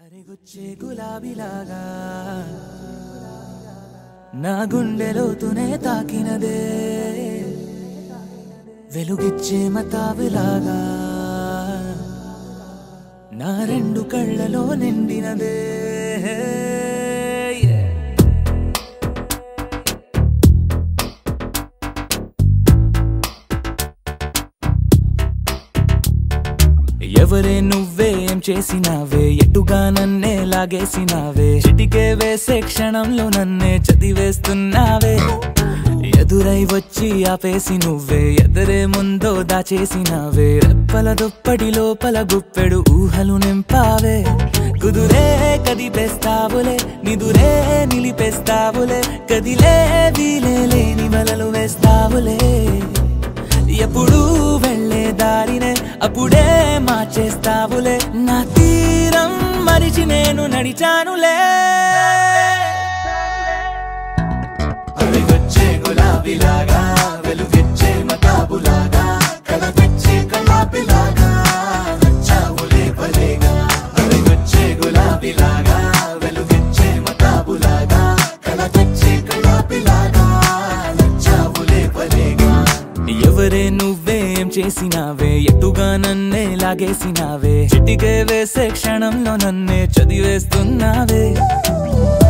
అరెగొచ్చే గులాబీలాగా నా గుండెలోతునే తాకినదే వెలుగిచ్చే మతాబులాగా నా రెండు కళ్ళలో నిండినదే ఎవరే నువ్వే ఏం చేసినావే ఎటుగా నన్నే లాగేసినావే చిటికే వేసే క్షణంలో నన్నే చదివేస్తున్నావే ఎదురై వచ్చి ఆపేసి నువ్వే ఎదరే ముందో దాచేసినావే రెప్పల దుప్పటి లోపల గుప్పెడు ఊహలు నింపావే కుదురే కదిపేస్తావులే నిదురే నిలిపేస్తావులే కదిలే వీలే లేని వలలు వేస్తావులే ఎప్పుడు వెళ్ళే దారినే అప్పుడే మార్చేస్తావులే నా తీరం మరిచి నేను నడిచానులే అవిగొచ్చే గులాబీలాగా వెలుగిచ్చే మతాబులాగా కలగొచ్చే కలాపిలాగా నచ్చావులే భలేగా అవిగొచ్చే గులాబీలాగా వెలుగిచ్చే మతాబులాగా కలగొచ్చే కలాపిలాగా నచ్చావులే భలేగా ఎవరే నువ్వేం చేసినావే ఎటుగా నన్నే లాగేసినావే చిటికే వేసే క్షణంలో నన్నే చదివేస్తున్నావే